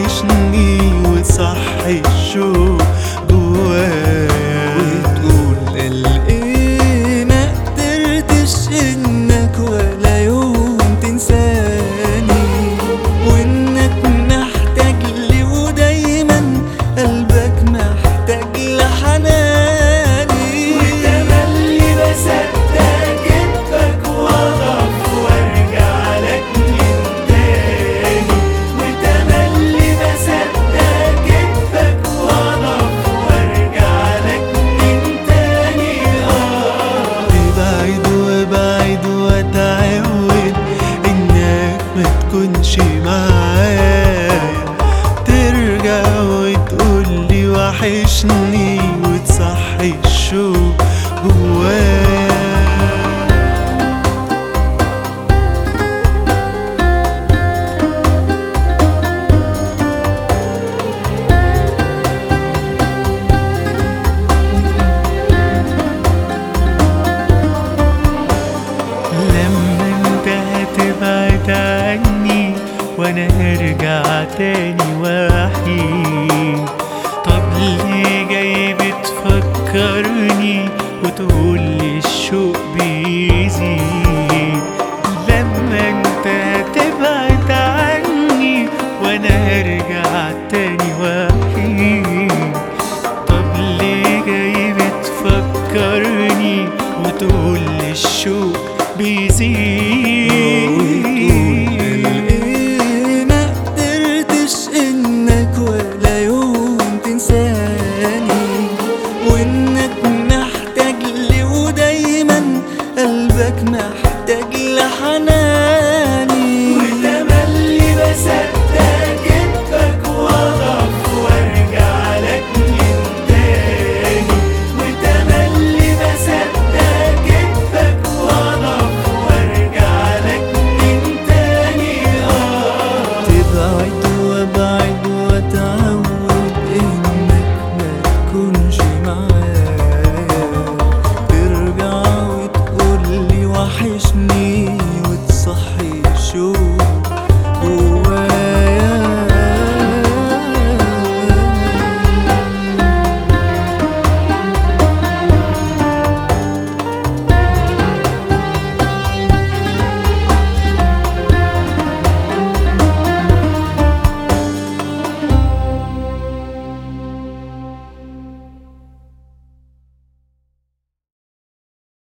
وحشني وتصحي الشوق جوايا وتقول قلقان ما قدرتش انك ولا يوم تنساني وانك محتاج لي ودايما قلبك محتاج لحناني وتملي بصدق كدبك واضعف وارجع لك من تاني وتملي بصدق كدبك واضعف وارجع لك من تاني اه ابعد وابعد واتعود انك ما تكونش معايا ترجع وتقولي وحشني وتصحي الشوق جوايا لما انت هتبعد عني وانا هرجع تاني وحيد طب ليه جاي بتفكرني وتقولي الشوق بيزيد لما انت هتبعد عني وانا هرجع تاني وحيد